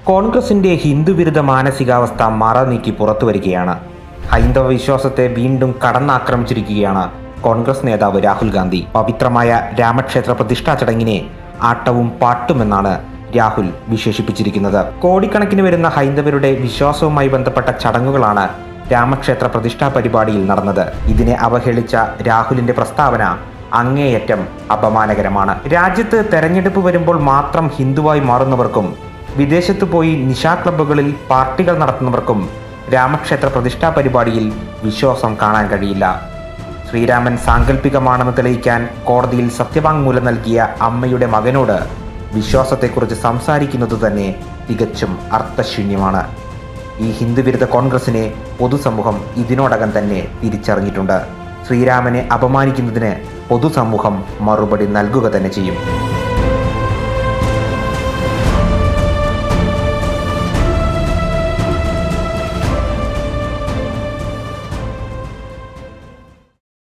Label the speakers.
Speaker 1: കോൺഗ്രസിന്റെ ഹിന്ദുവിരുദ്ധ മാനസികാവസ്ഥ മറ നീക്കി പുറത്തു വരികയാണ് ഹൈന്ദവ വിശ്വാസത്തെ വീണ്ടും കടന്നാക്രമിച്ചിരിക്കുകയാണ് കോൺഗ്രസ് നേതാവ് രാഹുൽ ഗാന്ധി പവിത്രമായ രാമക്ഷേത്ര പ്രതിഷ്ഠാ ചടങ്ങിനെ ആട്ടവും പാട്ടുമെന്നാണ് രാഹുൽ വിശേഷിപ്പിച്ചിരിക്കുന്നത് കോടിക്കണക്കിന് വരുന്ന ഹൈന്ദവരുടെ വിശ്വാസവുമായി ബന്ധപ്പെട്ട ചടങ്ങുകളാണ് രാമക്ഷേത്ര പ്രതിഷ്ഠാ പരിപാടിയിൽ നടന്നത് ഇതിനെ അവഹേളിച്ച രാഹുലിന്റെ പ്രസ്താവന അങ്ങേയറ്റം അപമാനകരമാണ് രാജ്യത്ത് തെരഞ്ഞെടുപ്പ് വരുമ്പോൾ മാത്രം ഹിന്ദുവായി മാറുന്നവർക്കും വിദേശത്ത് പോയി നിശാ ക്ലബ്ബുകളിൽ പാർട്ടികൾ നടത്തുന്നവർക്കും രാമക്ഷേത്ര പ്രതിഷ്ഠാ പരിപാടിയിൽ വിശ്വാസം കാണാൻ കഴിയില്ല ശ്രീരാമൻ സാങ്കല്പികമാണെന്ന് തെളിയിക്കാൻ കോടതിയിൽ സത്യവാങ്മൂലം നൽകിയ അമ്മയുടെ മകനോട് വിശ്വാസത്തെക്കുറിച്ച് സംസാരിക്കുന്നത് തന്നെ തികച്ചും അർത്ഥശൂന്യമാണ് ഈ ഹിന്ദുവിരുദ്ധ കോൺഗ്രസിനെ പൊതുസമൂഹം ഇതിനോടകം തന്നെ തിരിച്ചറിഞ്ഞിട്ടുണ്ട് ശ്രീരാമനെ അപമാനിക്കുന്നതിന് പൊതുസമൂഹം മറുപടി നൽകുക തന്നെ ചെയ്യും